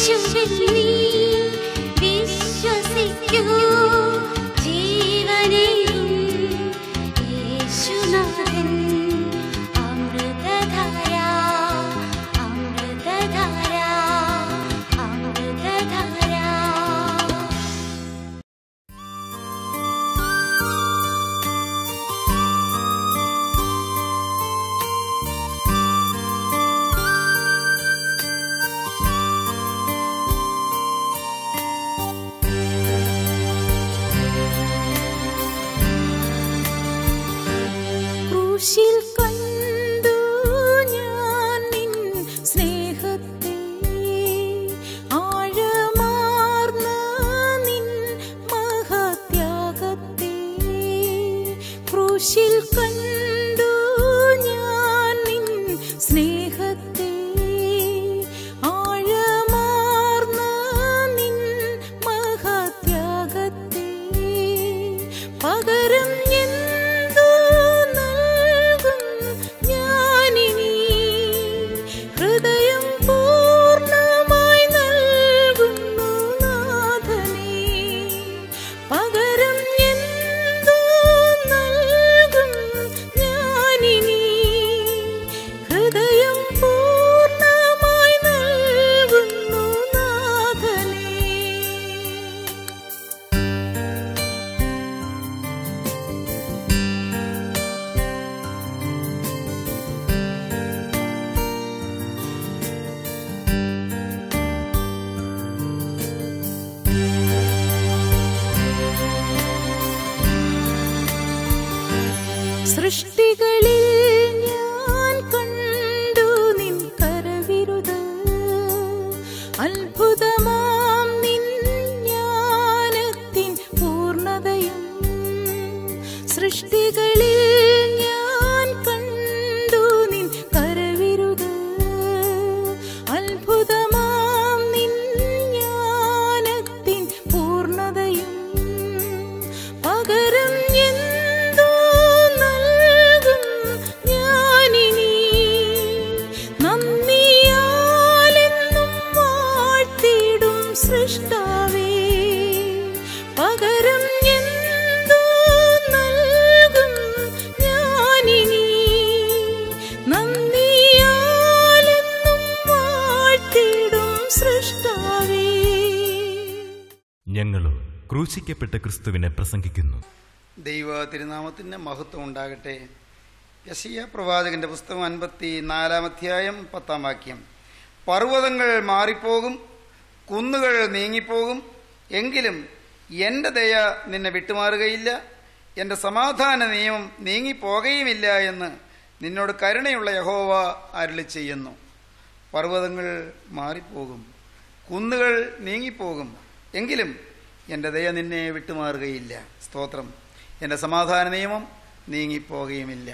യേശുവിൽ നീ വിശ്വസിക്കൂ ജീവനെയും യേശുനാഥൻ അമൃതധാര അമൃതധാര അമൃതധാര ക്രൂശിൽ കണ്ടു ഞാൻ നിൻ സ്നേഹത്തെ ആഴമാർന്ന നിൻ മഹത്യാഗത്തെ ക്രൂശിൽ കണ്ടു ഞാൻ നിൻ സ്നേഹത്തെ ആഴമാർന്ന നിൻ മഹത്യാഗത്തെ പകരം എന്തു നൽകും ഞാനിനി ഹൃദയം പൂർണ്ണമായി നൽകുന്നു നാഥനേ പകരം എന്തു നൽകും ഞാനിനി ഹൃദയം പൂർണ്ണമായി നൽകുന്നു നാഥനേ സൃഷ്ടികളിൽ ഞാൻ കണ്ടു നിൻ കരവിരുത് അത്ഭുതമാം നിൻ ജ്ഞാനത്തിൻ പൂർണ്ണതയും സൃഷ്ടികളിൽ ഞാൻ കണ്ടു നിൻ കരവിരുത് അത്ഭുതമാം നിൻ ജ്ഞാനത്തിൻ പൂർണ്ണതയും പകരം എന്തോ നൽകും ഞാനിനി നന്ദിയാലെന്നും വാഴ്ത്തിടും സൃഷ്ടാവേ പകരം എന്തോ നൽകും ഞാനിനി നന്ദിയാലെന്നും വാഴ്ത്തിടും സൃഷ്ടാവേ ഞങ്ങളോ ക്രൂശിക്കപ്പെട്ട ക്രിസ്തുവിനെ പ്രസംഗിക്കുന്നു ദൈവ തിരുനാമത്തിന് മഹത്വം ഉണ്ടാകട്ടെ യശിയ പ്രവാചകന്റെ പുസ്തകം അൻപത്തി നാലാം അധ്യായം പത്താം വാക്യം പർവ്വതങ്ങൾ മാറിപ്പോകും കുന്നുകൾ നീങ്ങിപ്പോകും എങ്കിലും എൻ്റെ ദയ നിന്നെ വിട്ടുമാറുകയില്ല എൻ്റെ സമാധാന നിയമം നീങ്ങിപ്പോകുകയുമില്ല എന്ന് നിന്നോട് കരുണയുള്ള യഹോവ അരുളി ചെയ്യുന്നു പർവ്വതങ്ങൾ മാറിപ്പോകും കുന്നുകൾ നീങ്ങിപ്പോകും എങ്കിലും എൻ്റെ ദയ നിന്നെ വിട്ടുമാറുകയില്ല സ്തോത്രം എൻ്റെ സമാധാന നിയമം നീങ്ങിപ്പോകുകയുമില്ല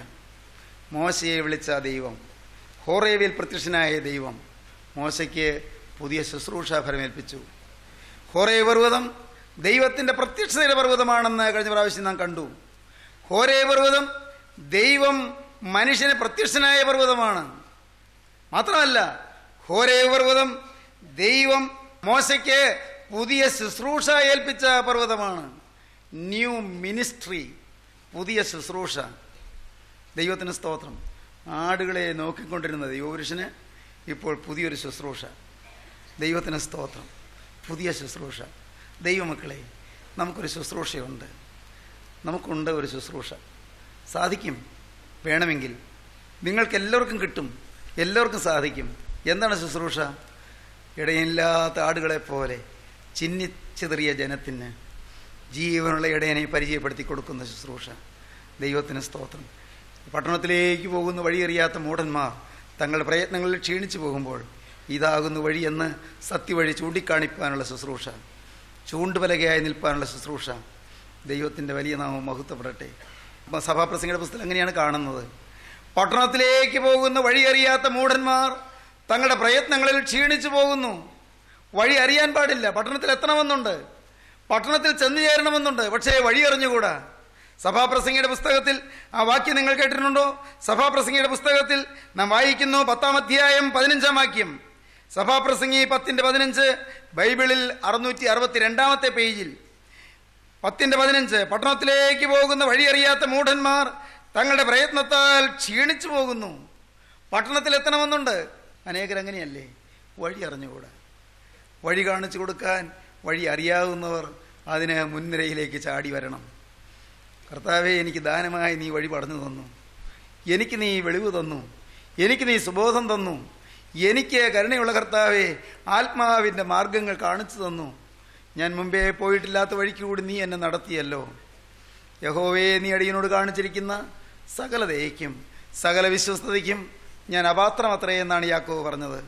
മോശയെ വിളിച്ച ദൈവം ഹോറേവിൽ പ്രത്യക്ഷനായ ദൈവം മോശയ്ക്ക് പുതിയ ശുശ്രൂഷ ഫലമേൽപ്പിച്ചു ഹോറേ പർവ്വതം ദൈവത്തിൻ്റെ പ്രത്യക്ഷതയുടെ പർവ്വതമാണെന്ന് കഴിഞ്ഞ പ്രാവശ്യം നാം കണ്ടു ഹോരേ പർവ്വതം ദൈവം മനുഷ്യന് പ്രത്യക്ഷനായ പർവ്വതമാണ് മാത്രമല്ല ഹോരേ പർവ്വതം ദൈവം മോശയ്ക്ക് പുതിയ ശുശ്രൂഷ ഏൽപ്പിച്ച പർവ്വതമാണ് ന്യൂ മിനിസ്ട്രി പുതിയ ശുശ്രൂഷ ദൈവത്തിന് സ്തോത്രം ആടുകളെ നോക്കിക്കൊണ്ടിരുന്ന ദൈവപുരുഷന് ഇപ്പോൾ പുതിയൊരു ശുശ്രൂഷ ദൈവത്തിന് സ്തോത്രം പുതിയ ശുശ്രൂഷ ദൈവമക്കളെ നമുക്കൊരു ശുശ്രൂഷയുണ്ട് നമുക്കുണ്ട് ഒരു ശുശ്രൂഷ സാധിക്കും വേണമെങ്കിൽ നിങ്ങൾക്ക് എല്ലാവർക്കും കിട്ടും എല്ലാവർക്കും സാധിക്കും എന്താണ് ശുശ്രൂഷ ഇടയില്ലാത്ത ആടുകളെ പോലെ ചിന്നിച്ചെറിയ ജനത്തിന് ജീവനുള്ള ഇടയനെ പരിചയപ്പെടുത്തി കൊടുക്കുന്ന ശുശ്രൂഷ ദൈവത്തിന് സ്തോത്രം പട്ടണത്തിലേക്ക് പോകുന്ന വഴിയറിയാത്ത മൂഢന്മാർ തങ്ങളുടെ പ്രയത്നങ്ങളിൽ ക്ഷീണിച്ചു പോകുമ്പോൾ ഇതാകുന്നു വഴിയെന്ന് സത്യവഴി ചൂണ്ടിക്കാണിക്കാനുള്ള ശുശ്രൂഷ ചൂണ്ടുപലകയായി നിൽപ്പാനുള്ള ശുശ്രൂഷ ദൈവത്തിൻ്റെ വലിയ നാമം മഹത്വപ്പെടട്ടെ അപ്പം സഭാപ്രസംഗയുടെ പുസ്തകം എങ്ങനെയാണ് കാണുന്നത് പട്ടണത്തിലേക്ക് പോകുന്ന വഴി അറിയാത്ത മൂഢന്മാർ തങ്ങളുടെ പ്രയത്നങ്ങളിൽ ക്ഷീണിച്ചു പോകുന്നു വഴി അറിയാൻ പാടില്ല പട്ടണത്തിൽ എത്തണമെന്നുണ്ട് പട്ടണത്തിൽ ചെന്നു ചേരണമെന്നുണ്ട് പക്ഷേ വഴി അറിഞ്ഞുകൂടാ സഭാപ്രസംഗിയുടെ പുസ്തകത്തിൽ ആ വാക്യം നിങ്ങൾ കേട്ടിട്ടുണ്ടോ സഭാപ്രസംഗിയുടെ പുസ്തകത്തിൽ നാം വായിക്കുന്നു പത്താം അധ്യായം പതിനഞ്ചാം വാക്യം സഭാപ്രസംഗി പത്തിന്റെ പതിനഞ്ച് ബൈബിളിൽ അറുന്നൂറ്റി അറുപത്തി രണ്ടാമത്തെ പേജിൽ പത്തിന്റെ പതിനഞ്ച് പട്ടണത്തിലേക്ക് പോകുന്ന വഴിയറിയാത്ത മൂഢന്മാർ തങ്ങളുടെ പ്രയത്നത്താൽ ക്ഷീണിച്ചു പോകുന്നു പട്ടണത്തിലെത്തണമെന്നുണ്ട് അനേകരങ്ങനെയല്ലേ വഴി അറിഞ്ഞുകൂടാ വഴി കാണിച്ചു കൊടുക്കാൻ വഴി അറിയാവുന്നവർ അതിന് മുൻനിരയിലേക്ക് ചാടി വരണം കർത്താവെ എനിക്ക് ദാനമായി നീ വഴി പറഞ്ഞു തന്നു എനിക്ക് നീ വെളിവ് തന്നു എനിക്ക് നീ സുബോധം തന്നു എനിക്ക് കരുണയുള്ള കർത്താവെ ആത്മാവിൻ്റെ മാർഗങ്ങൾ കാണിച്ചു തന്നു ഞാൻ മുമ്പേ പോയിട്ടില്ലാത്ത വഴിക്ക് കൂടി നീ എന്നെ നടത്തിയല്ലോ യഹോവേ നീ അടിയനോട് കാണിച്ചിരിക്കുന്ന സകല ദയയ്ക്കും സകല വിശ്വസ്തതയ്ക്കും ഞാൻ അപാത്രമത്രേ എന്നാണ് യാക്കോവ് പറഞ്ഞത്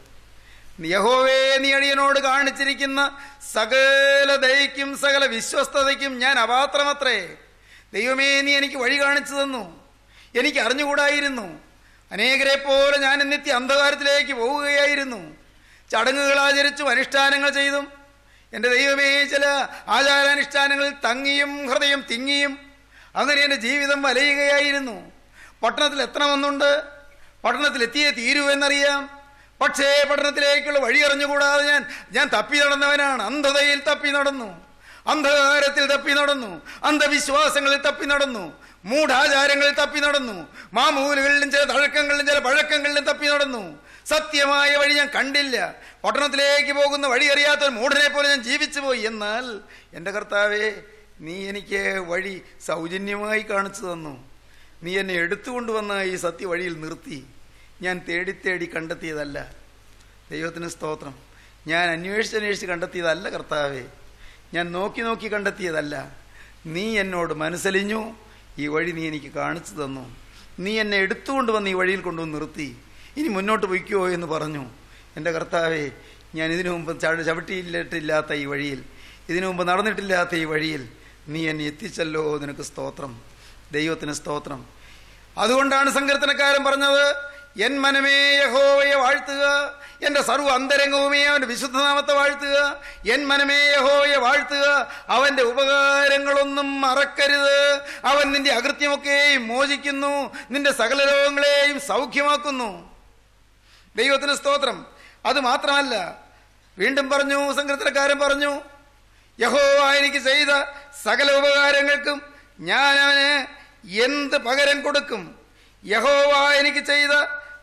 യഹോവേ നീ അടിയനോട് കാണിച്ചിരിക്കുന്ന സകല ദയയ്ക്കും സകല വിശ്വസ്തതയ്ക്കും ഞാൻ അപാത്രമത്രേ ദൈവമേ നീ എനിക്ക് വഴി കാണിച്ചു തന്നു എനിക്ക് അറിഞ്ഞുകൂടായിരുന്നു അനേകരെ പോലെ ഞാൻ നിത്യ അന്ധകാരത്തിലേക്ക് പോവുകയായിരുന്നു ചടങ്ങുകൾ ആചരിച്ചും അനുഷ്ഠാനങ്ങൾ ചെയ്തും എൻ്റെ ദൈവമേ ചില ആചാരാനുഷ്ഠാനങ്ങളിൽ തങ്ങിയും ഹൃദയം തിങ്ങിയും അങ്ങനെ എൻ്റെ ജീവിതം വലയുകയായിരുന്നു പട്ടണത്തിൽ എത്തണമെന്നുണ്ട് പട്ടണത്തിൽ എത്തിയേ തീരൂ എന്നറിയാം പക്ഷേ പട്ടണത്തിലേക്കുള്ള വഴി അറിഞ്ഞുകൂടാതെ ഞാൻ ഞാൻ തപ്പി നടന്നവനാണ് അന്ധതയിൽ തപ്പി നടന്നു അന്ധകാരത്തിൽ തപ്പി നടന്നു അന്ധവിശ്വാസങ്ങളിൽ തപ്പി നടന്നു മൂഢാചാരങ്ങളിൽ തപ്പി നടന്നു മാമൂലുകളിലും ചില തഴക്കങ്ങളിലും ചില പഴക്കങ്ങളിലും തപ്പി നടന്നു സത്യമായ വഴി ഞാൻ കണ്ടില്ല പട്ടണത്തിലേക്ക് പോകുന്ന വഴി അറിയാത്ത ഒരു മൂഢനെ പോലെ ഞാൻ ജീവിച്ചു പോയി എന്നാൽ എൻ്റെ കർത്താവേ നീ എനിക്ക് വഴി സൗജന്യമായി കാണിച്ചു തന്നു നീ എന്നെ എടുത്തുകൊണ്ടുവന്ന ഈ സത്യവഴിയിൽ നിർത്തി ഞാൻ തേടി തേടി കണ്ടെത്തിയതല്ല ദൈവത്തിന് സ്തോത്രം ഞാൻ അന്വേഷിച്ച് അന്വേഷിച്ച് കണ്ടെത്തിയതല്ല കർത്താവേ ഞാൻ നോക്കി നോക്കി കണ്ടെത്തിയതല്ല നീ എന്നോട് മനസ്സലിഞ്ഞു ഈ വഴി നീ എനിക്ക് കാണിച്ചു തന്നു നീ എന്നെ എടുത്തുകൊണ്ട് വന്ന് ഈ വഴിയിൽ കൊണ്ടുവന്ന് നിർത്തി ഇനി മുന്നോട്ട് പൊയ്ക്കോ എന്ന് പറഞ്ഞു എൻ്റെ കർത്താവേ ഞാൻ ഇതിനു മുമ്പ് ചവ- ചവിട്ടിയിട്ടില്ലാത്ത ഈ വഴിയിൽ ഇതിനു മുമ്പ് നടന്നിട്ടില്ലാത്ത ഈ വഴിയിൽ നീ എന്നെ എത്തിച്ചല്ലോ നിനക്ക് സ്തോത്രം ദൈവത്തിന് സ്തോത്രം അതുകൊണ്ടാണ് സങ്കീർത്തനക്കാരൻ പറഞ്ഞത് എൻ മനമേ യഹോവയെ വാഴ്ത്തുക എന്റെ സർവ്വ അന്തരംഗവുമേ അവന്റെ വിശുദ്ധനാമത്തെ വാഴ്ത്തുക എൻ മനമേ യഹോവയെ വാഴ്ത്തുക അവന്റെ ഉപകാരങ്ങളൊന്നും മറക്കരുത് അവൻ നിന്റെ അകൃത്യമൊക്കെയും മോചിക്കുന്നു നിന്റെ സകല രോഗങ്ങളെയും സൗഖ്യമാക്കുന്നു ദൈവത്തിന് സ്തോത്രം അത് മാത്രമല്ല വീണ്ടും പറഞ്ഞു സങ്കീർത്തനക്കാരൻ പറഞ്ഞു യഹോവ എനിക്ക് ചെയ്ത സകല ഉപകാരങ്ങൾക്കും ഞാൻ അവന് എന്ത് പകരം കൊടുക്കും യഹോവ എനിക്ക് ചെയ്ത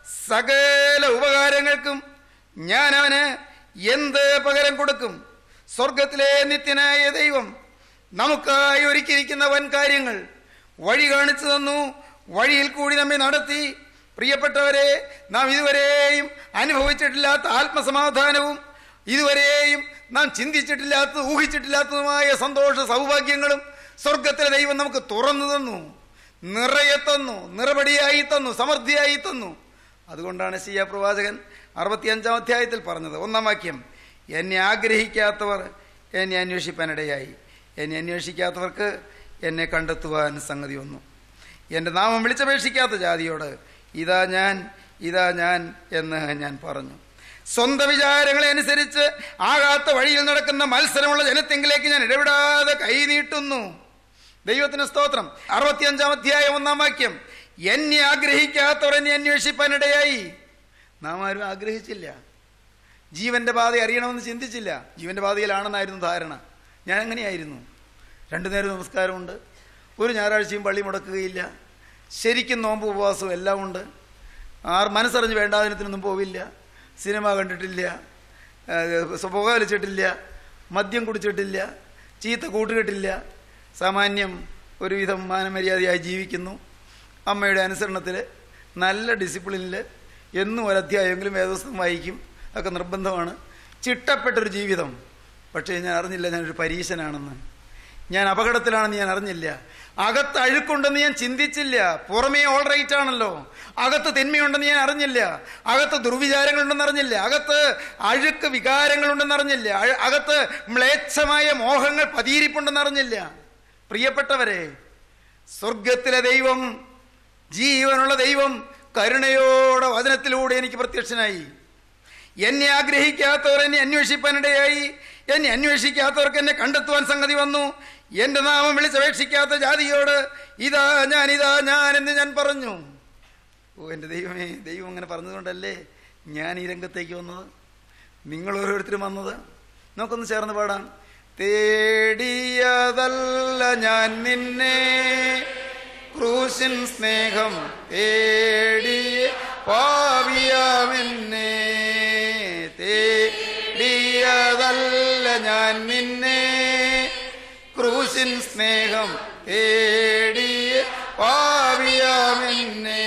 സകല ഉപകാരങ്ങൾക്കും ഞാൻ അവന് എന്ത് പകരം കൊടുക്കും സ്വർഗത്തിലെ നിത്യനായ ദൈവം നമുക്കായി ഒരുക്കിയിരിക്കുന്ന വൻ കാര്യങ്ങൾ വഴി കാണിച്ചു തന്നു വഴിയിൽ കൂടി നമ്മെ നടത്തി പ്രിയപ്പെട്ടവരെ നാം ഇതുവരെയും അനുഭവിച്ചിട്ടില്ലാത്ത ആത്മസമാധാനവും ഇതുവരെയും നാം ചിന്തിച്ചിട്ടില്ലാത്ത ഊഹിച്ചിട്ടില്ലാത്തതുമായ സന്തോഷ സൗഭാഗ്യങ്ങളും സ്വർഗത്തിലെ ദൈവം നമുക്ക് തുറന്നു തന്നു നിറയെ തന്നു നിറപടിയായി തന്നു സമൃദ്ധിയായി തന്നു അതുകൊണ്ടാണ് സിയ പ്രവാചകൻ അറുപത്തിയഞ്ചാം അധ്യായത്തിൽ പറഞ്ഞത് ഒന്നാം വാക്യം എന്നെ ആഗ്രഹിക്കാത്തവർ എന്നെ അന്വേഷിപ്പാനിടയായി എന്നെ അന്വേഷിക്കാത്തവർക്ക് എന്നെ കണ്ടെത്തുവാൻ സംഗതി വന്നു എൻ്റെ നാമം വിളിച്ചപേക്ഷിക്കാത്ത ജാതിയോട് ഇതാ ഞാൻ ഇതാ ഞാൻ എന്ന് ഞാൻ പറഞ്ഞു സ്വന്തം വിചാരങ്ങളെ അനുസരിച്ച് ആകാത്ത വഴിയിൽ നടക്കുന്ന മത്സരമുള്ള ജനത്തെങ്കിലേക്ക് ഞാൻ ഇടപെടാതെ കൈ നീട്ടുന്നു ദൈവത്തിന് സ്തോത്രം അറുപത്തിയഞ്ചാം അധ്യായം ഒന്നാം വാക്യം എന്നെ ആഗ്രഹിക്കാത്തവർ എന്നെ അന്വേഷിപ്പാനിടയായി നാം ആരും ആഗ്രഹിച്ചില്ല ജീവന്റെ പാത അറിയണമെന്ന് ചിന്തിച്ചില്ല ജീവന്റെ പാതയിലാണെന്നായിരുന്നു ധാരണ ഞാൻ അങ്ങനെയായിരുന്നു രണ്ടു നേരം നമസ്കാരമുണ്ട് ഒരു ഞായറാഴ്ചയും പള്ളി മുടക്കുകയില്ല ശരിക്കും നോമ്പ് ഉപവാസവും എല്ലാം ഉണ്ട് ആർ മനസ്സറിഞ്ഞ് വേണ്ടാതിനത്തിനൊന്നും പോവില്ല സിനിമ കണ്ടിട്ടില്ല ഏഹ് പുക വലിച്ചിട്ടില്ല മദ്യം കുടിച്ചിട്ടില്ല ചീത്ത കൂട്ടുകെട്ടില്ല സാമാന്യം ഒരുവിധം മാനമര്യാദയായി ജീവിക്കുന്നു അമ്മയുടെ അനുസരണത്തിൽ നല്ല ഡിസിപ്ലിനിൽ എന്നും ഒരു അധ്യായമെങ്കിലും വേദവസ്തം വായിക്കും ഒക്കെ നിർബന്ധമാണ് ചിട്ടപ്പെട്ടൊരു ജീവിതം പക്ഷേ ഞാൻ അറിഞ്ഞില്ല ഞാനൊരു പരീശനാണെന്ന് ഞാൻ അപകടത്തിലാണെന്ന് ഞാൻ അറിഞ്ഞില്ല അകത്ത് അഴുക്കുണ്ടെന്ന് ഞാൻ ചിന്തിച്ചില്ല പുറമേ ഓൾ റൈറ്റ് ആണല്ലോ അകത്ത് തിന്മയുണ്ടെന്ന് ഞാൻ അറിഞ്ഞില്ല അകത്ത് ദുർവിചാരങ്ങളുണ്ടെന്ന് അറിഞ്ഞില്ല അകത്ത് അഴുക്ക് വികാരങ്ങളുണ്ടെന്ന് അറിഞ്ഞില്ല അഴ- അകത്ത് മ്ലേച്ഛമായ മോഹങ്ങൾ പതിയിരിപ്പുണ്ടെന്ന് അറിഞ്ഞില്ല പ്രിയപ്പെട്ടവരെ സ്വർഗത്തിലെ ദൈവം ജീവനുള്ള ദൈവം കരുണയോടെ വചനത്തിലൂടെ എനിക്ക് പ്രത്യക്ഷനായി എന്നെ ആഗ്രഹിക്കാത്തവർ എന്നെ അന്വേഷിപ്പാനിടയായി എന്നെ അന്വേഷിക്കാത്തവർക്ക് എന്നെ കണ്ടെത്തുവാൻ സംഗതി വന്നു എന്റെ നാമം വിളിച്ചപേക്ഷിക്കാത്ത ജാതിയോട് ഇതാ ഞാൻ ഇതാ ഞാൻ എന്ന് ഞാൻ പറഞ്ഞു ഓ എൻ്റെ ദൈവമേ ദൈവം അങ്ങനെ പറഞ്ഞതുകൊണ്ടല്ലേ ഞാൻ ഈ രംഗത്തേക്ക് വന്നത് നിങ്ങൾ ഓരോരുത്തരും വന്നത് നമുക്കൊന്ന് ചേർന്ന് പാടാം തേടിയതല്ല ഞാൻ നിന്നെ ക്രൂശിൻ സ്നേഹം തേടി പാവിയാമെന്നെ തേടിയതല്ല ഞാൻ നിന്നെ ക്രൂശിൻ സ്നേഹം തേടി പാവിയാമെന്നെ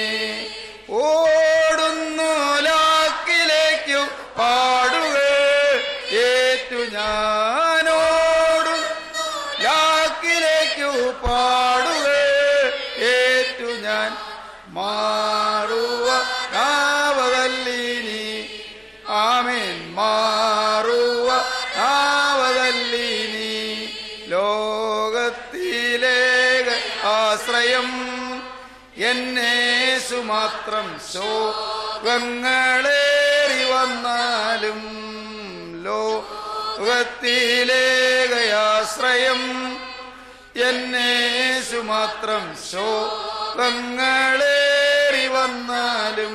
ഓടുന്നു ലാക്കിലേക്കും പാടുക ഏറ്റു ഞാനോടും ലാക്കിലേക്കു പാടുക ഏറ്റു ഞാൻ മാറുക നാവതല്ലിനി ആമേൻ മാറുക നാവതല്ലിനി ലോകത്തിലേക ആശ്രയം എന്നേശു മാത്രം ശോകങ്ങളേറി വന്നാലും ലോകത്തിലേകയാശ്രയം എന്നേശു മാത്രം ശോകങ്ങളേറി വന്നാലും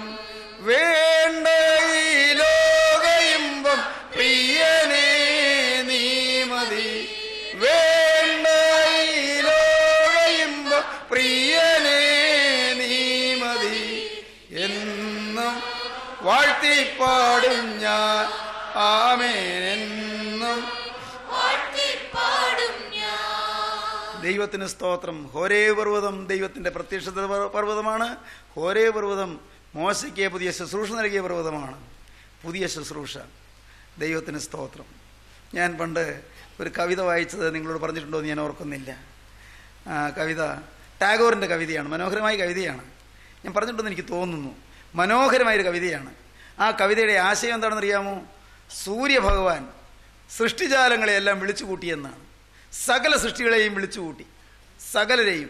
വേണ്ട ഈ ലോകയിമ്പം പ്രിയനേ നീ മതി വേണ്ട ഈ ലോകയിമ്പം പ്രിയനേ നീ മതി എന്നും വാഴ്ത്തിപ്പാടും ഞാൻ ആമേൻ എന്നും വാഴ്ത്തിപ്പാടും ഞാൻ ദൈവത്തിന് സ്തോത്രം ഹോരേ പർവ്വതം ദൈവത്തിന്റെ പ്രത്യക്ഷത പർ- പർവ്വതമാണ് ഹോരേ പർവ്വതം മോശയ്ക്ക് പുതിയ ശുശ്രൂഷ നൽകിയ പർവ്വതമാണ് പുതിയ ശുശ്രൂഷ ദൈവത്തിന് സ്തോത്രം ഞാൻ പണ്ട് ഒരു കവിത വായിച്ചത് നിങ്ങളോട് പറഞ്ഞിട്ടുണ്ടോ എന്ന് ഞാൻ ഓർക്കുന്നില്ല ആ, കവിത ടാഗോറിൻ്റെ കവിതയാണ് മനോഹരമായ കവിതയാണ് ഞാൻ പറഞ്ഞിട്ടുണ്ടെന്ന് എനിക്ക് തോന്നുന്നു മനോഹരമായൊരു കവിതയാണ് ആ കവിതയുടെ ആശയം എന്താണെന്ന് അറിയാമോ സൂര്യഭഗവാൻ സൃഷ്ടിജാലങ്ങളെയെല്ലാം വിളിച്ചു കൂട്ടിയെന്നാണ് സകല സൃഷ്ടികളെയും വിളിച്ചു കൂട്ടി സകലരെയും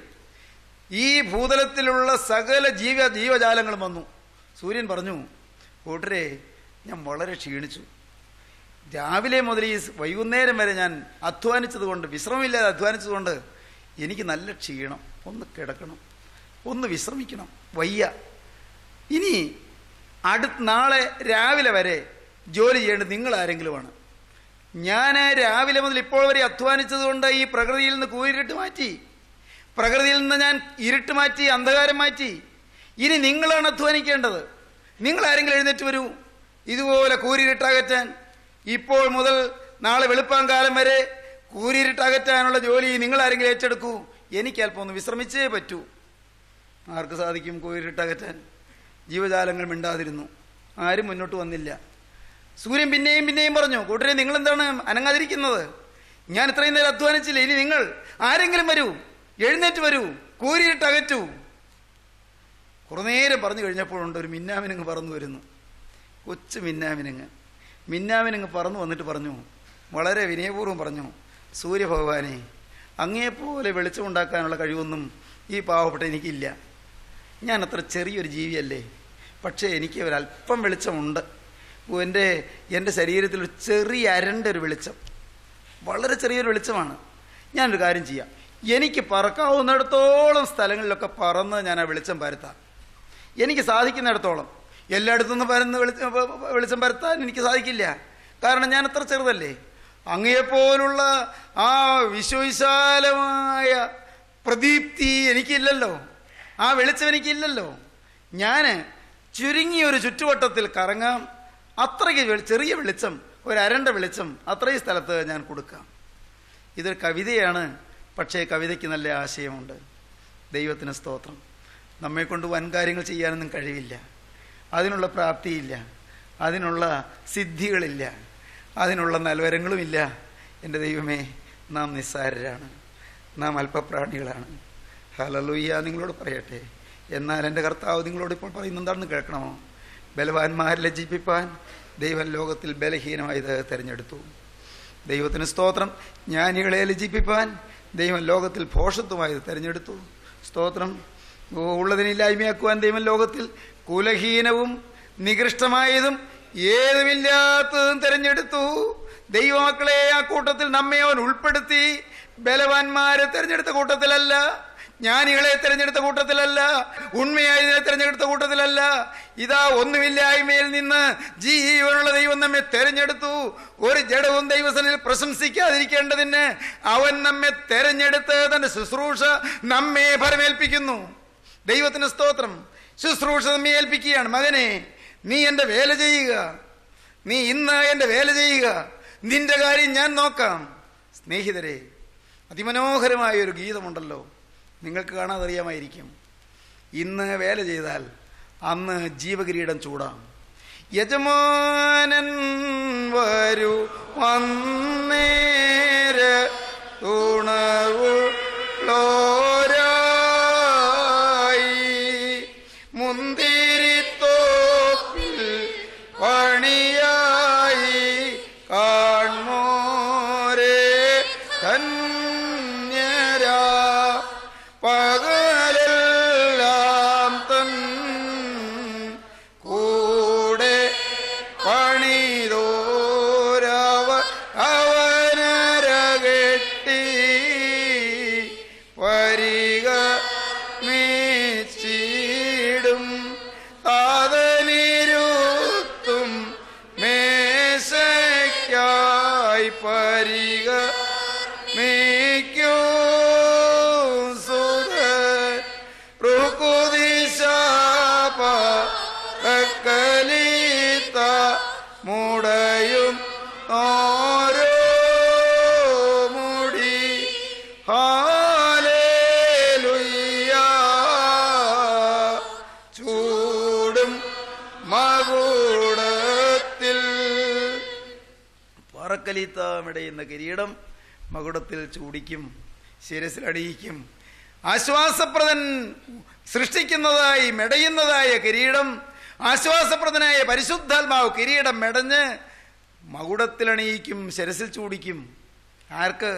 ഈ ഭൂതലത്തിലുള്ള സകല ജീവ ജീവജാലങ്ങളും വന്നു സൂര്യൻ പറഞ്ഞു കൂട്ടരെ ഞാൻ വളരെ ക്ഷീണിച്ചു രാവിലെ മുതൽ ഈ വൈകുന്നേരം വരെ ഞാൻ അധ്വാനിച്ചതുകൊണ്ട് വിശ്രമമില്ലാതെ അധ്വാനിച്ചതുകൊണ്ട് എനിക്ക് നല്ല ക്ഷീണം ഒന്ന് കിടക്കണം ഒന്ന് വിശ്രമിക്കണം വയ്യ ഇനി അടുത്ത നാളെ രാവിലെ വരെ ജോലി ചെയ്യേണ്ടത് നിങ്ങൾ ആരെങ്കിലുമാണ് ഞാൻ രാവിലെ മുതൽ ഇപ്പോൾ വരെ അധ്വാനിച്ചതുകൊണ്ട് ഈ പ്രകൃതിയിൽ നിന്ന് കൂരിട്ട് മാറ്റി പ്രകൃതിയിൽ നിന്ന് ഞാൻ ഇരുട്ട് മാറ്റി അന്ധകാരം മാറ്റി ഇനി നിങ്ങളാണ് അധ്വാനിക്കേണ്ടത് നിങ്ങൾ ആരെങ്കിലും എഴുന്നേറ്റ് വരൂ ഇതുപോലെ കൂരിരുട്ടകറ്റാൻ ഇപ്പോൾ മുതൽ നാളെ വെളുപ്പാൻ കാലം വരെ കൂരിരുട്ടകറ്റാനുള്ള ജോലി നിങ്ങൾ ആരെങ്കിലും ഏറ്റെടുക്കൂ എനിക്ക് അല്പം ഒന്ന് വിശ്രമിച്ചേ പറ്റൂ ആർക്ക് സാധിക്കും കൂരിരുട്ടകറ്റാൻ ജീവജാലങ്ങൾ മിണ്ടാതിരുന്നു ആരും മുന്നോട്ട് വന്നില്ല സൂര്യൻ പിന്നെയും പിന്നെയും പറഞ്ഞു കൂട്ടരെ നിങ്ങൾ എന്താണ് അനങ്ങാതിരിക്കുന്നത് ഞാൻ ഇത്രയും നേരം അധ്വാനിച്ചില്ല ഇനി നിങ്ങൾ ആരെങ്കിലും വരൂ എഴുന്നേറ്റ് വരൂ കൂരിയിട്ട് അകറ്റൂ കുറേ നേരം പറഞ്ഞു കഴിഞ്ഞപ്പോഴുണ്ട് ഒരു മിന്നാമിനങ്ങ് പറന്നു വരുന്നു കൊച്ചു മിന്നാമിനങ്ങ് മിന്നാമിനങ്ങ് പറന്നു വന്നിട്ട് പറഞ്ഞു വളരെ വിനയപൂർവ്വം പറഞ്ഞു സൂര്യഭഗവാനെ അങ്ങേപ്പോലെ വെളിച്ചമുണ്ടാക്കാനുള്ള കഴിവൊന്നും ഈ പാവപ്പെട്ട എനിക്കില്ല ഞാൻ അത്ര ചെറിയൊരു ജീവിയല്ലേ പക്ഷേ എനിക്ക് ഒരല്പം വെളിച്ചമുണ്ട് എൻ്റെ എൻ്റെ ശരീരത്തിൽ ഒരു ചെറിയ അരണ്ട ഒരു വെളിച്ചം വളരെ ചെറിയൊരു വെളിച്ചമാണ് ഞാനൊരു കാര്യം ചെയ്യാം എനിക്ക് പറക്കാവുന്നിടത്തോളം സ്ഥലങ്ങളിലൊക്കെ പറന്ന് ഞാൻ ആ വെളിച്ചം പരത്താം എനിക്ക് സാധിക്കുന്നിടത്തോളം എല്ലായിടത്തു നിന്ന് പരന്ന് വെളിച്ചം വെളിച്ചം പരത്താൻ എനിക്ക് സാധിക്കില്ല കാരണം ഞാൻ അത്ര ചെറുതല്ലേ അങ്ങയെപ്പോലുള്ള ആ വിശ്വവിശാലമായ പ്രദീപ്തി എനിക്കില്ലല്ലോ ആ വെളിച്ചം എനിക്കില്ലല്ലോ ഞാൻ ചുരുങ്ങിയൊരു ചുറ്റുവട്ടത്തിൽ കറങ്ങാം അത്രയ്ക്ക് വെ- ചെറിയ വെളിച്ചം ഒരു അരണ്ട വെളിച്ചം അത്രയും സ്ഥലത്ത് ഞാൻ കൊടുക്കാം ഇതൊരു കവിതയാണ് പക്ഷേ കവിതയ്ക്ക് നല്ല ആശയമുണ്ട് ദൈവത്തിന് സ്തോത്രം നമ്മെ കൊണ്ട് വൻ കാര്യങ്ങൾ ചെയ്യാനൊന്നും കഴിവില്ല അതിനുള്ള പ്രാപ്തിയില്ല അതിനുള്ള സിദ്ധികളില്ല അതിനുള്ള നൽവരങ്ങളുമില്ല എൻ്റെ ദൈവമേ നാം നിസ്സാരരാണ് നാം അല്പപ്രാണികളാണ് ഹലലുയ്യ നിങ്ങളോട് പറയട്ടെ എന്നാൽ എൻ്റെ കർത്താവ് നിങ്ങളോട് ഇപ്പോൾ പറയുന്നത് എന്താണെന്ന് കേൾക്കണമോ ബലവാന്മാരെ ലജ്ജിപ്പിപ്പാൻ ദൈവം ലോകത്തിൽ ബലഹീനമായത് തിരഞ്ഞെടുത്തു ദൈവത്തിന് സ്തോത്രം ജ്ഞാനികളെ ലജ്ജിപ്പിപ്പാൻ ദൈവം ലോകത്തിൽ ഭോഷത്വമായത് തിരഞ്ഞെടുത്തു സ്തോത്രം ഓ, ഉള്ളതിനില്ലായ്മയാക്കുവാൻ ദൈവം ലോകത്തിൽ കുലഹീനവും നികൃഷ്ടമായതും ഏതുമില്ലാത്തതും തിരഞ്ഞെടുത്തു ദൈവമക്കളെ ആ കൂട്ടത്തിൽ നമ്മെ അവൻ ഉൾപ്പെടുത്തി ബലവാന്മാരെ തിരഞ്ഞെടുത്ത കൂട്ടത്തിലല്ല ജ്ഞാനികളെ തിരഞ്ഞെടുത്ത കൂട്ടത്തിലല്ല ഉണ്മയായതിനെ തിരഞ്ഞെടുത്ത കൂട്ടത്തിലല്ല ഇതാ ഒന്നുമില്ലായ്മയിൽ നിന്ന് ജീവനുള്ള ദൈവം നമ്മെ തെരഞ്ഞെടുത്തു ഒരു ജഡവും ദൈവസനിൽ പ്രശംസിക്കാതിരിക്കേണ്ടതിന് അവൻ നമ്മെ തെരഞ്ഞെടുത്ത് തന്റെ ശുശ്രൂഷ നമ്മെ ഫലമേൽപ്പിക്കുന്നു ദൈവത്തിന് സ്തോത്രം ശുശ്രൂഷ നമ്മെ ഏൽപ്പിക്കുകയാണ് മകനെ നീ എൻ്റെ വേല ചെയ്യുക നീ ഇന്ന് എൻ്റെ വേല ചെയ്യുക നിന്റെ കാര്യം ഞാൻ നോക്കാം സ്നേഹിതരെ അതിമനോഹരമായ ഒരു ഗീതമുണ്ടല്ലോ നിങ്ങൾക്ക് കാണാതറിയാമായിരിക്കും ഇന്ന് വേല ചെയ്താൽ അന്ന് ജീവകിരീടം ചൂടാം യജമാനൻ വരൂ വന്നേര തുണവുള്ളോരായി മുന്തിരിത്തോപ്പിൽ പണിയായി കാൺമോരെ ധന്യരാ പകലെല്ലാം തൻ കൂടെ പണിതോരവ അവനരകെട്ടി വരിക മീച്ചിടും താതനിരുത്തും മേശയ്ക്കായി പരിക മേക്കൂ സുത റുകുദിശാപ കക്കലിത്ത മുടയും ഓരോ മുടി ഹാലേലുയ്യ ചൂടും മകുടത്തിൽ പറക്കലിത്താമിടയുന്ന കിരീടം മകുടത്തിൽ ചൂടിക്കും ശിരസിൽ അടിയിക്കും ആശ്വാസപ്രദൻ സൃഷ്ടിക്കുന്നതായി മെടയുന്നതായ കിരീടം ആശ്വാസപ്രദനായ പരിശുദ്ധാത്മാവ് കിരീടം മെടഞ്ഞ് മകുടത്തിലണിയിക്കും ശിരസിൽ ചൂടിക്കും ആർക്ക്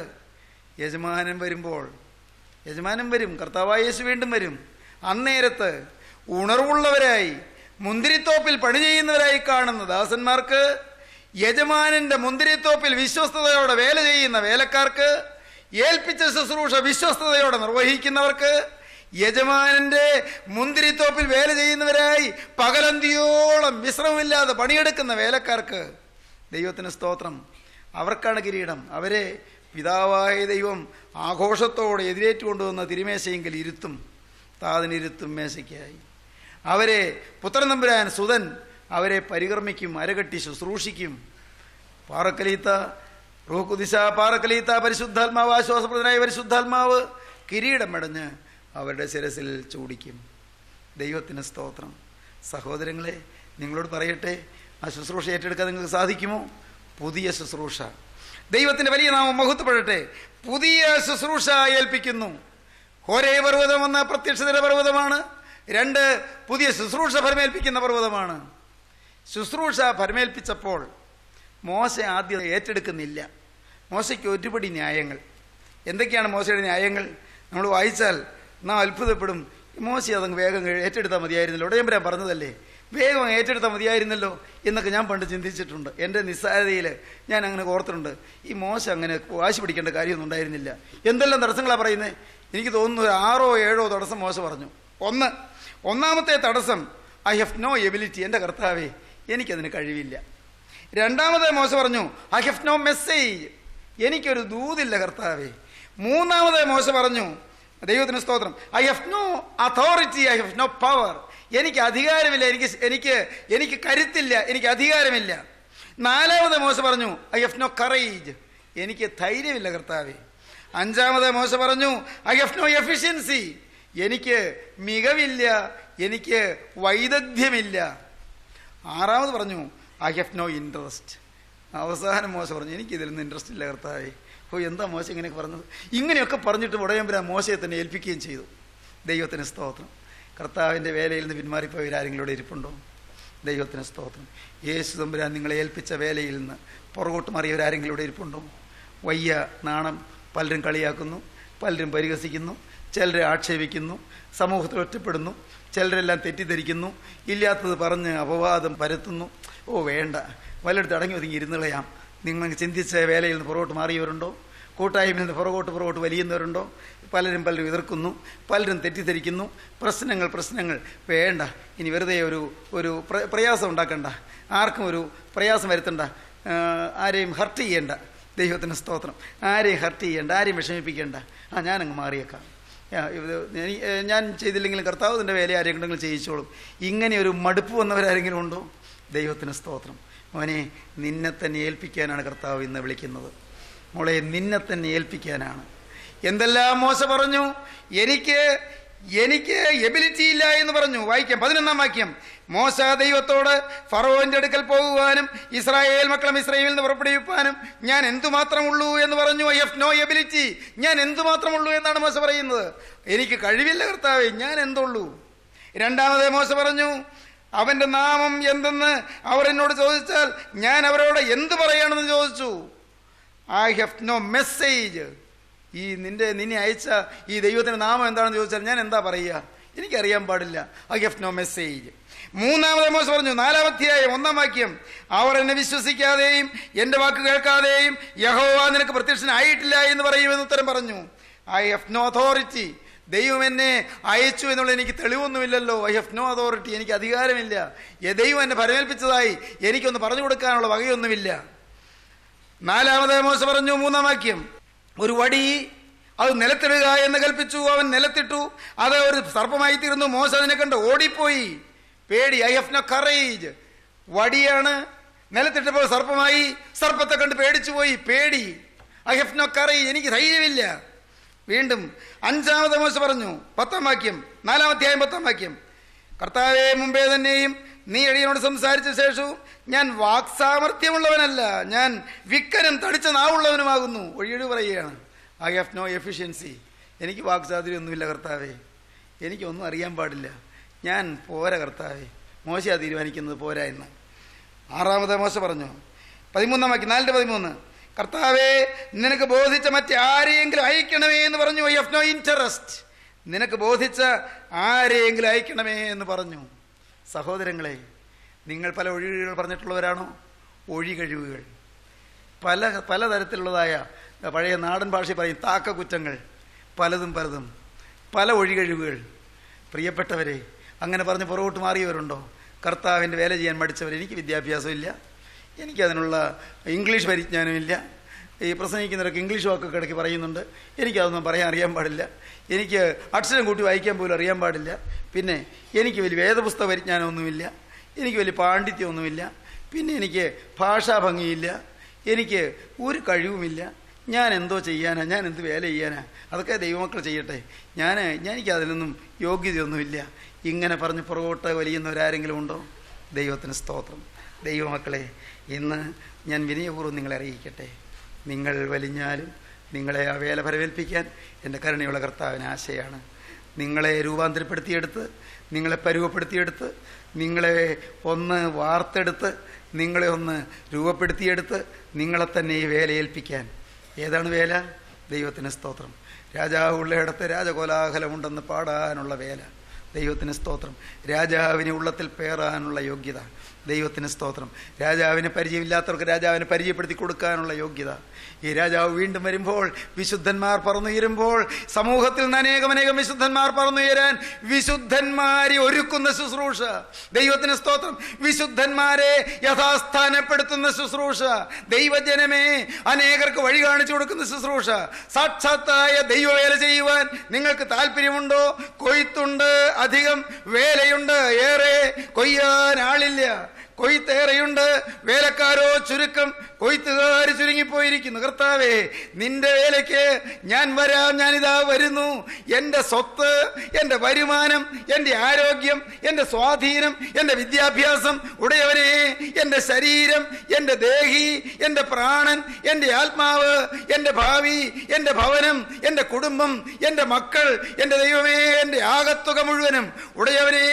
യജമാനൻ വരുമ്പോൾ യജമാനൻ വരും കർത്താവായ യേശു വീണ്ടും വരും അന്നേരത്ത് ഉണർവുള്ളവരായി മുന്തിരിത്തോപ്പിൽ പണി ചെയ്യുന്നവരായി കാണുന്ന ദാസന്മാർക്ക് യജമാനന്റെ മുന്തിരിത്തോപ്പിൽ വിശ്വസ്തയോടെ വേല ചെയ്യുന്ന വേലക്കാർക്ക് ഏൽപ്പിച്ച ശുശ്രൂഷ വിശ്വസ്തയോടെ നിർവഹിക്കുന്നവർക്ക് യജമാനന്റെ മുന്തിരിത്തോപ്പിൽ വേല ചെയ്യുന്നവരായി പകലന്തിയോളം വിശ്രമമില്ലാതെ പണിയെടുക്കുന്ന വേലക്കാർക്ക് ദൈവത്തിന് സ്തോത്രം അവർക്കാണ് കിരീടം അവരെ പിതാവായ ദൈവം ആഘോഷത്തോടെ എതിരേറ്റുകൊണ്ടുവന്ന തിരുമേശയെങ്കിൽ ഇരുത്തും താതിനിരുത്തും മേശയ്ക്കായി അവരെ പുത്രൻ നമ്പുരാൻ സുതൻ അവരെ പരികർമ്മിക്കും അരകെട്ടി ശുശ്രൂഷിക്കും പാറക്കലീത്ത റൂഹുദിശ പാറക്കലീത്ത പരിശുദ്ധാത്മാവ് ആശ്വാസപ്രദനായ പരിശുദ്ധാത്മാവ് കിരീടം മെടഞ്ഞ് അവരുടെ ശിരസിൽ ചൂടിക്കും ദൈവത്തിന് സ്തോത്രം സഹോദരങ്ങളെ നിങ്ങളോട് പറയട്ടെ ആ ശുശ്രൂഷ ഏറ്റെടുക്കാൻ നിങ്ങൾക്ക് സാധിക്കുമോ പുതിയ ശുശ്രൂഷ ദൈവത്തിന്റെ വലിയ നാമം മഹത്വപ്പെടട്ടെ പുതിയ ശുശ്രൂഷ ഏൽപ്പിക്കുന്നു ഹോരേ പർവ്വതം എന്ന പ്രത്യക്ഷതര പർവ്വതമാണ് രണ്ട് പുതിയ ശുശ്രൂഷ ഫലമേൽപ്പിക്കുന്ന പർവ്വതമാണ് ശുശ്രൂഷ ഫലമേൽപ്പിച്ചപ്പോൾ മോശ ആദ്യം ഏറ്റെടുക്കുന്നില്ല മോശയ്ക്ക് ഒരുപടി ന്യായങ്ങൾ എന്തൊക്കെയാണ് മോശയുടെ ന്യായങ്ങൾ നമ്മൾ വായിച്ചാൽ നാം അത്ഭുതപ്പെടും മോശ അതങ്ങ് വേഗം ഏറ്റെടുത്താൽ മതിയായിരുന്നല്ലോ ഉടയമ്പരാൻ പറഞ്ഞതല്ലേ വേഗം ഏറ്റെടുത്താൽ മതിയായിരുന്നല്ലോ എന്നൊക്കെ ഞാൻ പണ്ട് ചിന്തിച്ചിട്ടുണ്ട് എൻ്റെ നിസ്സാരതയിൽ ഞാൻ അങ്ങനെ ഓർത്തിട്ടുണ്ട് ഈ മോശ അങ്ങനെ വാശി പിടിക്കേണ്ട കാര്യമൊന്നും ഉണ്ടായിരുന്നില്ല എന്തെല്ലാം തടസ്സങ്ങളാണ് പറയുന്നത് എനിക്ക് തോന്നുന്നു ഒരു ആറോ ഏഴോ തടസ്സം മോശ പറഞ്ഞു ഒന്ന് ഒന്നാമത്തെ തടസ്സം ഐ ഹവ് നോ എബിലിറ്റി എൻ്റെ കർത്താവേ എനിക്കതിന് കഴിവില്ല രണ്ടാമത്തെ മോശ പറഞ്ഞു ഐ ഹവ് നോ മെസ്സേജ് എനിക്കൊരു ദൂതില്ല കർത്താവേ മൂന്നാമത്തെ മോശ പറഞ്ഞു ദൈവത്തിന് സ്തോത്രം I have no authority I have no power എനിക്ക് അധികാരമില്ല എനിക്ക് എനിക്ക് എനിക്ക് കരുത്തില്ല എനിക്ക് അധികാരമില്ല നാലാമത്തെ മോശ പറഞ്ഞു ഐ ഹവ് നോ കറേജ് എനിക്ക് ധൈര്യമില്ല കർത്താവേ അഞ്ചാമത്തെ മോശ പറഞ്ഞു ഐ ഹവ് നോ എഫിഷ്യൻസി എനിക്ക് മികവില്ല എനിക്ക് വൈദഗ്ധ്യമില്ല ആറാമത് പറഞ്ഞു ഐ ഹവ് നോ ഇൻട്രസ്റ്റ് അവസാനം മോശം പറഞ്ഞു എനിക്ക് ഇതിലൊന്നും ഇൻട്രസ്റ്റ് ഇല്ല കർത്താവേ ഓ എന്താ മോശം ഇങ്ങനെ പറഞ്ഞത് ഇങ്ങനെയൊക്കെ പറഞ്ഞിട്ട് ഉടയമ്പരാ മോശയെ തന്നെ ഏൽപ്പിക്കുകയും ചെയ്തു ദൈവത്തിന് സ്തോത്രം കർത്താവിൻ്റെ വേലയിൽ നിന്ന് പിന്മാറിപ്പോയവരാരെങ്കിലും ഇവിടെ ഇരിപ്പുണ്ടോ ദൈവത്തിന് സ്തോത്രം യേശു തമ്പുരാൻ നിങ്ങളെ ഏൽപ്പിച്ച വേലയിൽ നിന്ന് പുറകോട്ട് മാറിയവരാരെങ്കിലും ഇവിടെ ഇരിപ്പുണ്ടോ വയ്യ നാണം പലരും കളിയാക്കുന്നു പലരും പരിഹസിക്കുന്നു ചിലരെ ആക്ഷേപിക്കുന്നു സമൂഹത്തിൽ ഒറ്റപ്പെടുന്നു ചിലരെല്ലാം തെറ്റിദ്ധരിക്കുന്നു ഇല്ലാത്തത് പറഞ്ഞ് അപവാദം പരത്തുന്നു ഓ വേണ്ട വല്ലയിടത്ത് അടങ്ങി ഒതുങ്ങി ഇരുന്നുകളയാം നിങ്ങൾ ചിന്തിച്ച വേലയിൽ നിന്ന് പുറകോട്ട് മാറിയവരുണ്ടോ കൂട്ടായ്മയിൽ നിന്ന് പുറകോട്ട് പുറകോട്ട് വലിയുന്നവരുണ്ടോ പലരും പലരും എതിർക്കുന്നു പലരും തെറ്റിദ്ധരിക്കുന്നു പ്രശ്നങ്ങൾ പ്രശ്നങ്ങൾ വേണ്ട ഇനി വെറുതെ ഒരു ഒരു പ്ര- പ്രയാസം ഉണ്ടാക്കണ്ട ആർക്കും ഒരു പ്രയാസം വരുത്തണ്ട ആ, ആരെയും ഹർട്ട് ചെയ്യേണ്ട ദൈവത്തിന് സ്തോത്രം ആരെയും ഹർട്ട് ചെയ്യേണ്ട ആരെയും വിഷമിപ്പിക്കേണ്ട ആ ഞാനങ്ങ് മാറിയേക്കാം ആ, ഇത് എനി- ഏ, ഞാൻ ചെയ്തില്ലെങ്കിലും കർത്താവ് തൻ്റെ വേല ആരെങ്കിലും ചെയ്യിച്ചോളും ഇങ്ങനെ ഒരു മടുപ്പ് വന്നവരാരെങ്കിലും ഉണ്ടോ ദൈവത്തിന് സ്തോത്രം മോനെ നിന്നെ തന്നെ ഏൽപ്പിക്കാനാണ് കർത്താവ് ഇന്ന് വിളിക്കുന്നത് മോളെ നിന്നെ തന്നെ ഏൽപ്പിക്കാനാണ് എന്തെല്ലാം മോശ പറഞ്ഞു എനിക്ക് എനിക്ക് എബിലിറ്റി ഇല്ല എന്ന് പറഞ്ഞു വായിക്കാം പതിനൊന്നാം വാക്യം മോശ ദൈവത്തോട് ഫറോന്റെ അടുക്കൽ പോകുവാനും ഇസ്രായേൽ മക്കളും ഇസ്രായേലിൽ നിന്ന് പുറപ്പെടുവിപ്പാനും ഞാൻ എന്തുമാത്രമുള്ളൂ എന്ന് പറഞ്ഞു ഐ ഹവ് നോ എബിലിറ്റി ഞാൻ എന്തുമാത്രമുള്ളൂ എന്നാണ് മോശ പറയുന്നത് എനിക്ക് കഴിവില്ല കർത്താവേ ഞാൻ എന്തുള്ളൂ രണ്ടാമത് മോശ പറഞ്ഞു അവന്റെ നാമം എന്തെന്ന് അവർ എന്നോട് ചോദിച്ചാൽ ഞാൻ അവരോട് എന്ത് പറയണമെന്ന് ചോദിച്ചു ഐ ഹാവ് നോ മെസ്സേജ് ഈ നിന്റെ നിന്നെ അയച്ച ഈ ദൈവത്തിന്റെ നാമം എന്താണെന്ന് ചോദിച്ചാൽ ഞാൻ എന്താ പറയുക എനിക്കറിയാൻ പാടില്ല ഐ ഹാവ് നോ മെസ്സേജ് മൂന്നാമത് മോശം പറഞ്ഞു നാലാമധ്യായം ഒന്നാം വാക്യം അവർ എന്നെ വിശ്വസിക്കാതെയും എൻ്റെ വാക്ക് കേൾക്കാതെയും യഹോവ നിനക്ക് പ്രത്യക്ഷനായിട്ടില്ല എന്ന് പറയുമെന്ന് ഉത്തരം പറഞ്ഞു ഐ ഹാവ് നോ അതോറിറ്റി ദൈവം എന്നെ അയച്ചു എന്നുള്ള എനിക്ക് തെളിവൊന്നുമില്ലല്ലോ ഐ ഹാവ് നോ അതോറിറ്റി എനിക്ക് അധികാരമില്ല ഏ, ദൈവം എന്നെ പരമേൽപ്പിച്ചതായി എനിക്കൊന്ന് പറഞ്ഞു കൊടുക്കാനുള്ള വകയൊന്നുമില്ല നാലാമത് മോശ പറഞ്ഞു മൂന്നാം വാക്യം ഒരു വടി അത് നിലത്തിടുക എന്ന് കൽപ്പിച്ചു അവൻ നിലത്തിട്ടു അത് ഒരു സർപ്പമായി തീർന്നു മോശ അതിനെ കണ്ട് ഓടിപ്പോയി പേടി ഐ ഹവ് നോ കറേജ് വടിയാണ് നിലത്തിട്ടപ്പോൾ സർപ്പമായി സർപ്പത്തെ കണ്ട് പേടിച്ചു പോയി പേടി ഐ ഹവ് നോ കറേജ് എനിക്ക് ധൈര്യമില്ല വീണ്ടും അഞ്ചാമത് മോശ പറഞ്ഞു പത്താം വാക്യം നാലാമധ്യായം പത്താം വാക്യം കർത്താവെ മുമ്പേ തന്നെയും നീ എളിയനോട് സംസാരിച്ച ശേഷവും ഞാൻ വാക്സാമർഥ്യമുള്ളവനല്ല ഞാൻ വിക്കനും തടിച്ച നാവുള്ളവനുമാകുന്നു ഒഴിയൊഴി പറയുകയാണ് ഐ ഹാവ് നോ എഫിഷ്യൻസി എനിക്ക് വാക്ചാതുര്യമൊന്നുമില്ല കർത്താവേ എനിക്കൊന്നും അറിയാൻ പാടില്ല ഞാൻ പോരാ കർത്താവേ മോശയാ തീരുമാനിക്കുന്നത് പോരാ എന്ന് ആറാമത് മോശ പറഞ്ഞു പതിമൂന്നാം വാക്യം നാലിൻ്റെ പതിമൂന്ന് കർത്താവേ നിനക്ക് ബോധിച്ച മറ്റാരെയെങ്കിലും അയക്കണമേ എന്ന് പറഞ്ഞു ഐ ഹവ് നോ ഇൻട്രസ്റ്റ് നിനക്ക് ബോധിച്ച ആരെയെങ്കിലും അയക്കണമേ എന്ന് പറഞ്ഞു സഹോദരങ്ങളെ നിങ്ങൾ പല ഒഴികഴിവുകൾ പറഞ്ഞിട്ടുള്ളവരാണോ ഒഴികഴിവുകൾ പല പലതരത്തിലുള്ളതായ പഴയ നാടൻ ഭാഷയിൽ പറയും താക്ക കുറ്റങ്ങൾ പലതും പലതും പല ഒഴികഴിവുകൾ പ്രിയപ്പെട്ടവരെ അങ്ങനെ പറഞ്ഞ് പുറകോട്ട് മാറിയവരുണ്ടോ കർത്താവിൻ്റെ വേല ചെയ്യാൻ മടിച്ചവർ എനിക്ക് വിദ്യാഭ്യാസമില്ല എനിക്കതിനുള്ള ഇംഗ്ലീഷ് പരിജ്ഞാനമില്ല ഈ പ്രസംഗിക്കുന്നവരൊക്കെ ഇംഗ്ലീഷ് വാക്കൊക്കെ ഇടയ്ക്ക് പറയുന്നുണ്ട് എനിക്കതൊന്നും പറയാൻ അറിയാൻ പാടില്ല എനിക്ക് അക്ഷരം കൂട്ടി വായിക്കാൻ പോലും അറിയാൻ പാടില്ല പിന്നെ എനിക്ക് വലിയ വേദപുസ്തക പരിജ്ഞാനമൊന്നുമില്ല എനിക്ക് വലിയ പാണ്ഡിത്യമൊന്നുമില്ല പിന്നെ എനിക്ക് ഭാഷാ ഭംഗിയില്ല എനിക്ക് ഒരു കഴിവുമില്ല ഞാൻ എന്തോ ചെയ്യാനാ ഞാൻ എന്ത് വേല ചെയ്യാനാ അതൊക്കെ ദൈവമക്കൾ ചെയ്യട്ടെ ഞാൻ ഞാൻ എനിക്ക് അതിനൊന്നും യോഗ്യതയൊന്നുമില്ല ഇങ്ങനെ പറഞ്ഞ് പുറകോട്ട് വലിയുന്നവരാരെങ്കിലും ഉണ്ടോ ദൈവത്തിന് സ്തോത്രം ദൈവമക്കളെ ഇന്ന് ഞാൻ വിനയപൂർവ്വം നിങ്ങളെ അറിയിക്കട്ടെ നിങ്ങൾ വലിഞ്ഞാലും നിങ്ങളെ ആ വേല പരവേൽപ്പിക്കാൻ എൻ്റെ കരുണയുള്ള കർത്താവിന് ആശയാണ് നിങ്ങളെ രൂപാന്തരപ്പെടുത്തിയെടുത്ത് നിങ്ങളെ പരുവപ്പെടുത്തിയെടുത്ത് നിങ്ങളെ ഒന്ന് വാർത്തെടുത്ത് നിങ്ങളെ ഒന്ന് രൂപപ്പെടുത്തിയെടുത്ത് നിങ്ങളെ തന്നെ ഈ വേല ഏൽപ്പിക്കാൻ ഏതാണ് വേല ദൈവത്തിന് സ്തോത്രം രാജാവ് ഉള്ളയിടത്ത് രാജകോലാഹലമുണ്ടെന്ന് പാടാനുള്ള വേല ദൈവത്തിന് സ്തോത്രം രാജാവിനെ ഉള്ളത്തിൽ പേറാനുള്ള യോഗ്യത ദൈവത്തിന് സ്തോത്രം രാജാവിനെ പരിചയമില്ലാത്തവർക്ക് രാജാവിനെ പരിചയപ്പെടുത്തി കൊടുക്കാനുള്ള യോഗ്യത ഈ രാജാവ് വീണ്ടും വരുമ്പോൾ വിശുദ്ധന്മാർ പറന്നുയരുമ്പോൾ സമൂഹത്തിൽ നിന്ന് അനേകമനേകം വിശുദ്ധന്മാർ പറന്നുയരാൻ വിശുദ്ധന്മാരെ ഒരുക്കുന്ന ശുശ്രൂഷ ദൈവത്തിന് സ്തോത്രം വിശുദ്ധന്മാരെ യഥാസ്ഥാനപ്പെടുത്തുന്ന ശുശ്രൂഷ ദൈവജനമേ അനേകർക്ക് വഴി കാണിച്ചു കൊടുക്കുന്ന ശുശ്രൂഷ സാക്ഷാത്തായ ദൈവവേല ചെയ്യുവാൻ നിങ്ങൾക്ക് താല്പര്യമുണ്ടോ കൊയ്ത്തുണ്ട് അധികം വേലയുണ്ട് ഏറെ കൊയ്യാൻ ആളില്ല കൊയ്ത്തേറെയുണ്ട് വേലക്കാരോ ചുരുക്കം കൊയ്ത്തുകാർ ചുരുങ്ങിപ്പോയിരിക്കുന്നു കർത്താവേ നിന്റെ വേലയ്ക്ക് ഞാൻ വരാം ഞാനിതാ വരുന്നു എൻ്റെ സ്വത്ത് എൻ്റെ വരുമാനം എൻ്റെ ആരോഗ്യം എൻ്റെ സ്വാധീനം എൻ്റെ വിദ്യാഭ്യാസം ഉടയവനെ എൻ്റെ ശരീരം എൻ്റെ ദേഹി എൻ്റെ പ്രാണൻ എൻ്റെ ആത്മാവ് എൻ്റെ ഭാവി എൻ്റെ ഭവനം എൻ്റെ കുടുംബം എൻ്റെ മക്കൾ എൻ്റെ ദൈവമേ എൻ്റെ ആകത്തുക മുഴുവനും ഉടയവനെ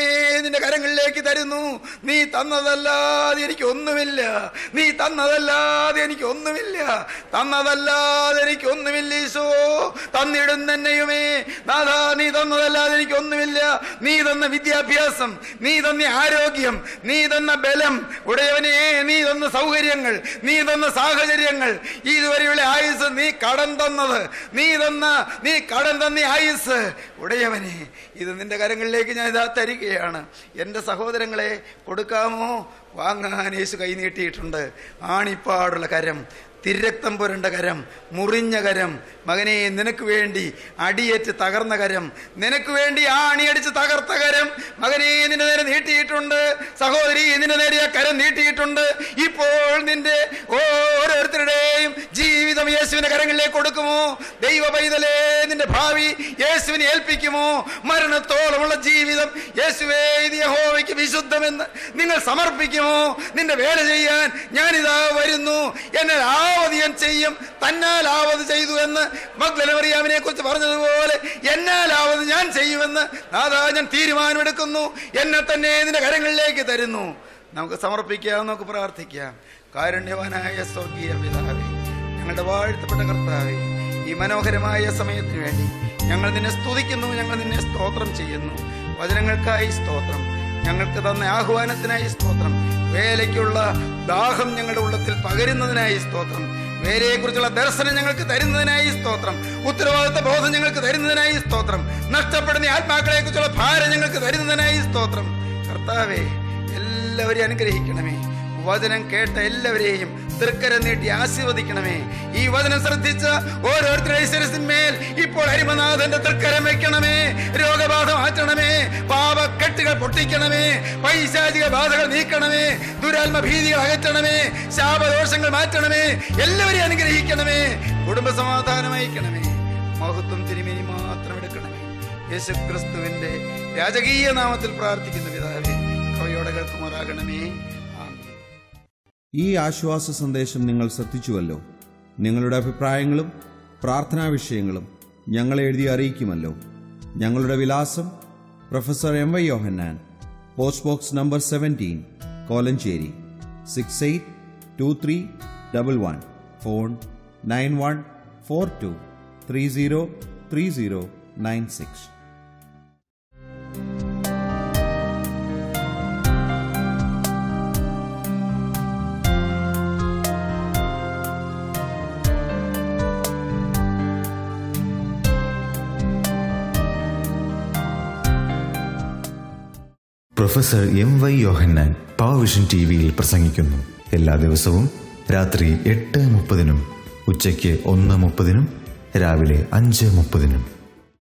നിന്റെ കരങ്ങളിലേക്ക് തരുന്നു നീ തന്നതല്ലാതെ എനിക്ക് ഒന്നുമില്ല നീ തന്നതല്ലാതെ എനിക്ക് ഒന്നുമില്ല തന്നതല്ലാതെ എനിക്ക് ഒന്നുമില്ല ഈശോ തന്നിടും തന്നെയുമേ നാഥാ നീ തന്നതല്ലാതെ എനിക്ക് ഒന്നുമില്ല നീ തന്ന വിദ്യാഭ്യാസം നീ തന്ന ആരോഗ്യം നീ തന്ന ബലം ഉടയവനെ നീ തന്ന സൗകര്യങ്ങൾ നീ തന്ന സാഹചര്യങ്ങൾ ഇതുവരെയുള്ള ആയുസ് നീ കടം തന്നത് നീ തന്ന നീ കടം തന്ന ആയുസ് ഉടയവനെ ഇത് നിന്റെ കരങ്ങളിലേക്ക് ഞാൻ ഇതാ തരികയാണ് എൻ്റെ സഹോദരങ്ങളെ കൊടുക്കാമോ വാങ്ങാൻ യേശു കൈനീട്ടിയിട്ടുണ്ട് ആണിപ്പാടുള്ള കരം തിരക്തം പുരണ്ട കരം മുറിഞ്ഞ കരം മകനെ നിനക്ക് വേണ്ടി അടിയേറ്റ് തകർന്ന കരം നിനക്ക് വേണ്ടി ആ അണിയടിച്ച് തകർത്ത കരം മകനെ നിന്റെ നേരെ നീട്ടിയിട്ടുണ്ട് സഹോദരി നിന്റെ നേരെ ആ കരം നീട്ടിയിട്ടുണ്ട് ഇപ്പോൾ നിന്റെ ഓരോരുത്തരുടെയും ജീവിതം യേശുവിന്റെ കരങ്ങളിലേക്ക് കൊടുക്കുമോ ദൈവ പൈതലേ നിന്റെ ഭാവി യേശുവിനെ ഏൽപ്പിക്കുമോ മരണത്തോളമുള്ള ജീവിതം യേശുവേ ഇത് യഹോവയ്ക്ക് വിശുദ്ധമെന്ന് നിങ്ങൾ സമർപ്പിക്കുമോ നിന്റെ വേല ചെയ്യാൻ ഞാനിതാ വരുന്നു എന്നെ ആവത് ഞാൻ ചെയ്യും തന്നാൽ ആവത് ചെയ്തു എന്ന് മഗ്ലനമറിയാമിനെ കുറിച്ച് പറഞ്ഞതുപോലെ എന്നാൽ ആവത് ഞാൻ ചെയ്യുമെന്ന് നാഥാ ഞാൻ തീരുമാനമെടുക്കുന്നു എന്നെ തന്നെ നിന്റെ കരങ്ങളിലേക്ക് തരുന്നു നമുക്ക് സമർപ്പിക്കാം നമുക്ക് പ്രാർത്ഥിക്കാം കാരുണ്യവാനായ സ്വർഗീയ പിതാവേ ഞങ്ങളുടെ വാഴ്ത്തപ്പെട്ട കർത്താവേ ഈ മനോഹരമായ സമയത്തിന് വേണ്ടി ഞങ്ങൾ നിന്നെ സ്തുതിക്കുന്നു ഞങ്ങൾ നിന്നെ സ്തോത്രം ചെയ്യുന്നു വചനങ്ങൾക്കായി സ്തോത്രം ഞങ്ങൾക്ക് തന്ന ആഹ്വാനത്തിനായി സ്തോത്രം വേലയ്ക്കുള്ള ദാഹം ഞങ്ങളുടെ ഉള്ളത്തിൽ പകരുന്നതിനായി സ്തോത്രം വേലയെക്കുറിച്ചുള്ള ദർശനം ഞങ്ങൾക്ക് തരുന്നതിനായി സ്തോത്രം ഉത്തരവാദിത്ത ബോധം ഞങ്ങൾക്ക് തരുന്നതിനായി സ്തോത്രം നഷ്ടപ്പെടുന്ന ആത്മാക്കളെ കുറിച്ചുള്ള ഭാരം ഞങ്ങൾക്ക് തരുന്നതിനായി സ്തോത്രം കർത്താവേ എല്ലാവരെയും അനുഗ്രഹിക്കണമേ വചനം കേട്ട എല്ലാവരെയും തൃക്കരം നീട്ടി ആശീർവദിക്കണമേ ഈ വചനം ശ്രദ്ധിച്ച ഓരോരുത്തരുടെ ശിരസിന്മേൽ ഇപ്പോൾ ഹരിമനാഥന്റെ തൃക്കരം വെക്കണമേ രോഗബാധ മാറ്റണമേ പാപക്കെട്ടുകൾ പൊട്ടിക്കണമേ പൈശാചിക ബാധകൾ നീക്കണമേ ദുരാത്മ ഭീതികൾ അകറ്റണമേ ശാപദോഷങ്ങൾ മാറ്റണമേ എല്ലാവരെയും അനുഗ്രഹിക്കണമേ കുടുംബ സമാധാനം അയക്കണമേ മഹത്വം തിരുമേനി മാത്രം എടുക്കണമേ യേശു ക്രിസ്തുവിന്റെ രാജകീയ നാമത്തിൽ പ്രാർത്ഥിക്കുന്ന പിതാവേ കവയോടെ കേൾക്കുമാറാകണമേ ആമേൻ ഈ ആശ്വാസ സന്ദേശം നിങ്ങൾ ശ്രദ്ധിച്ചുവല്ലോ നിങ്ങളുടെ അഭിപ്രായങ്ങളും പ്രാർത്ഥനാ വിഷയങ്ങളും ഞങ്ങളെ എഴുതി അറിയിക്കുമല്ലോ ഞങ്ങളുടെ വിലാസം professor M Y Yohannan post box number seventeen Kolenchery six eight two three double one phone nine one four two three zero three zero nine six professor M Y Yohannan Powervision T വിയിൽ പ്രസംഗിക്കുന്നു എല്ലാ ദിവസവും രാത്രി എട്ട് മുപ്പതിനും ഉച്ചയ്ക്ക് ഒന്ന് മുപ്പതിനും രാവിലെ അഞ്ച് മുപ്പതിനും